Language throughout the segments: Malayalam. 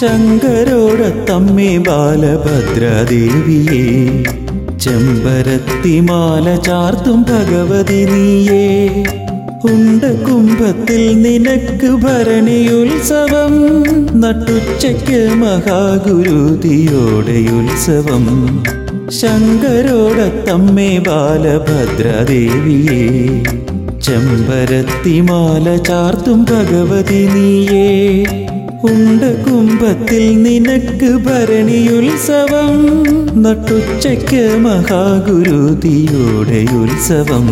ശങ്കരോടത്തമ്മേ ബാലഭദ്രദേവിയേ ചെമ്പരത്തിമാല ചാർത്തും ഭഗവതി നീയേ ഉണ്ട കുംഭത്തിൽ നിനക്ക് ഭരണിയുത്സവം നട്ടുച്ചയ്ക്ക് മഹാഗുരുതിയോടെ ഉത്സവം ശങ്കരോടത്തമ്മേ ബാലഭദ്രദേവിയേ ചെമ്പരത്തിമാല ചാർത്തും ഭഗവതി നീയേ ഉണ്ട കുംഭത്തിൽ നിനക്ക് ഭരണിയുത്സവം നട്ടുച്ചയ്ക്ക് മഹാഗുരുതിയോടെ ഉത്സവം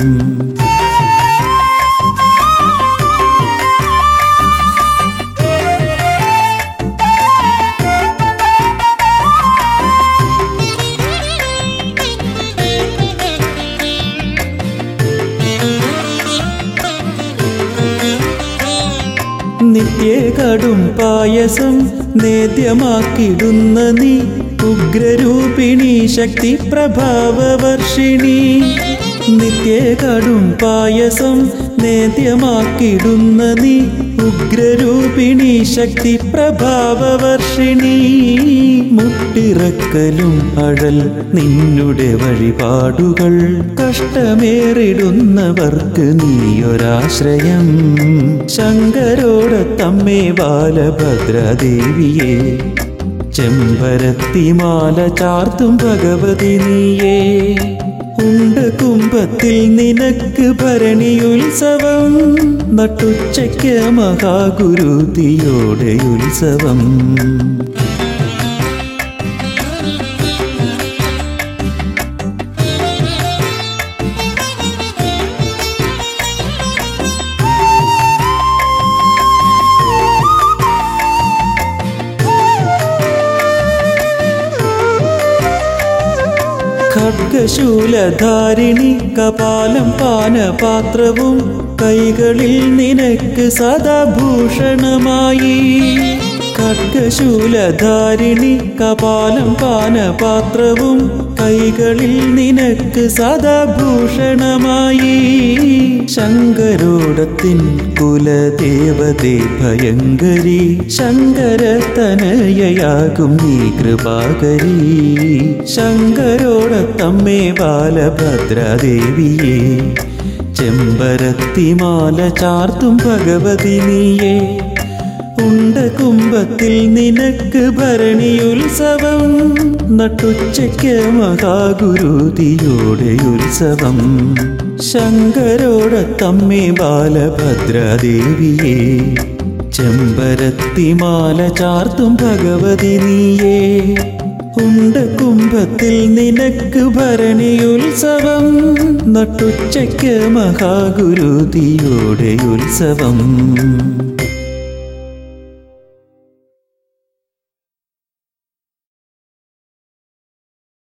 നിത്യ കടും പായസം നേദ്യമാക്കിടുന്ന നീ ഉഗ്രരൂപിണി ശക്തി പ്രഭാവവർഷിണി നിത്യ കടും പായസം നേദ്യമാക്കിടുന്ന നീ ഉഗ്രരൂപിണി ശക്തി പ്രഭാവവർഷിണി മുട്ടിറക്കലും അഴൽ നിന്നുടെ വഴിപാടുകൾ കഷ്ടമേറിടുന്നവർക്ക് നീയൊരാശ്രയം ശങ്കരോടത്തമ്മേ ബാലഭദ്രദേവിയെ ചെമ്പരത്തിമാല ചാർത്തും ഭഗവതി നീയേ ഉണ്ട കുംഭത്തിൽ നിനക്ക് ഭരണിയുത്സവം നട്ടുച്ചയ്ക്ക് മഹാഗുരുതിയോടെ ഉത്സവം ഖഡ്ഗശൂലധാരിണി കപാലം പാനപാത്രവും കൈകളിൽ നിനക്ക് സദാഭൂഷണമായി ഖഡ്ഗശൂലധാരിണി കപാലം പാനപാത്രവും കൈകളിൽ നിനക്ക് സദാഭൂഷണമായി ശങ്കരോടത്തിൻ കുലദേവതേ ഭയങ്കരി ശങ്കരതനയയാകും നീ കൃപാകരി ശങ്കരോടത്തമ്മേ ബാലഭദ്രദേവിയെ ചെമ്പരത്തിമാല ചാർത്തും ഭഗവതി നീയേ ഉണ്ട കുംഭത്തിൽ നിനക്ക് ഭരണിയുത്സവം നട്ടുച്ചയ്ക്ക് മഹാഗുരുതിയോടെ ഉത്സവം ശങ്കരോടത്തമ്മേ ബാലഭദ്രദേവിയെ ചെമ്പരത്തിമാല ചാർത്തും ഭഗവതി നീയേ ഉണ്ട കുംഭത്തിൽ നിനക്ക് ഭരണിയുത്സവം നട്ടുച്ചയ്ക്ക് മഹാഗുരുതിയോടെ ഉത്സവം